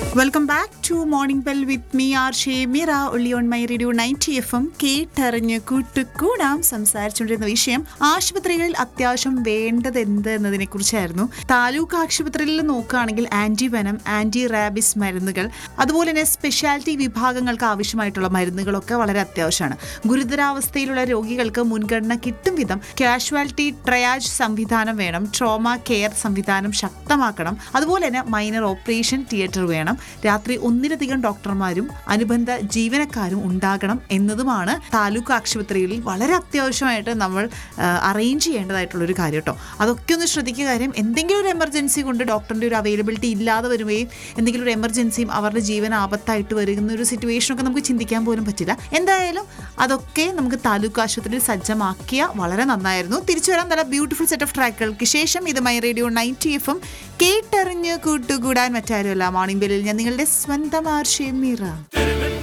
welcome back to morning bell with me R ഷേ മിറ ഒള്ളി on my radio ninety F M കേട്ടറിഞ്ഞ് കൂട്ടുകൂടാം സംസാരിച്ചുകൊണ്ടിരുന്ന വിഷയം ആശുപത്രികളിൽ അത്യാവശ്യം വേണ്ടത് എന്ത് എന്നതിനെ കുറിച്ചായിരുന്നു താലൂക്ക് ആശുപത്രിയിൽ നോക്കുകയാണെങ്കിൽ ആന്റി വെനം ആന്റി റാബിസ് മരുന്നുകൾ അതുപോലെ തന്നെ സ്പെഷ്യാലിറ്റി വിഭാഗങ്ങൾക്ക് ആവശ്യമായിട്ടുള്ള മരുന്നുകളൊക്കെ വളരെ അത്യാവശ്യമാണ് ഗുരുതരാവസ്ഥയിലുള്ള രോഗികൾക്ക് മുൻഗണന കിട്ടും വിധം കാഷ്വാലിറ്റി ട്രയാജ് സംവിധാനം വേണം ട്രോമ കെയർ സംവിധാനം ശക്തമാക്കണം അതുപോലെ തന്നെ മൈനർ ഓപ്പറേഷൻ തിയേറ്റർ വേണം രാത്രി ഒന്നിലധികം ഡോക്ടർമാരും അനുബന്ധ ജീവനക്കാരും ഉണ്ടാകണം എന്നതുമാണ് താലൂക്ക് ആശുപത്രികളിൽ വളരെ അത്യാവശ്യമായിട്ട് നമ്മൾ അറേഞ്ച് ചെയ്യേണ്ടതായിട്ടുള്ള ഒരു കാര്യം കേട്ടോ അതൊക്കെ ഒന്ന് ശ്രദ്ധിക്കുക കാര്യം എന്തെങ്കിലും ഒരു എമർജൻസി കൊണ്ട് ഡോക്ടറിൻ്റെ ഒരു അവൈലബിലിറ്റി ഇല്ലാതെ വരുകയും എന്തെങ്കിലും ഒരു എമർജൻസിയും അവരുടെ ജീവൻ ആപത്തായിട്ട് വരുന്ന ഒരു സിറ്റുവേഷനൊക്കെ നമുക്ക് ചിന്തിക്കാൻ പോലും പറ്റില്ല എന്തായാലും അതൊക്കെ നമുക്ക് താലൂക്ക് ആശുപത്രിയിൽ സജ്ജമാക്കിയ വളരെ നന്നായിരുന്നു തിരിച്ചു വരാൻ നല്ല ബ്യൂട്ടിഫുൾ സെറ്റ് ഓഫ് ട്രാക്കുകൾക്ക് ശേഷം ഇത് മൈ റേഡിയോ നയൻറ്റി എഫും കേട്ടറിഞ്ഞ് കൂട്ടുകൂടാൻ മറ്റാരുമല്ല മോർണിംഗ് ബെല്ലിൽ ഞാൻ നിങ്ങളുടെ സ്വന്തം ആർഷേ മീറ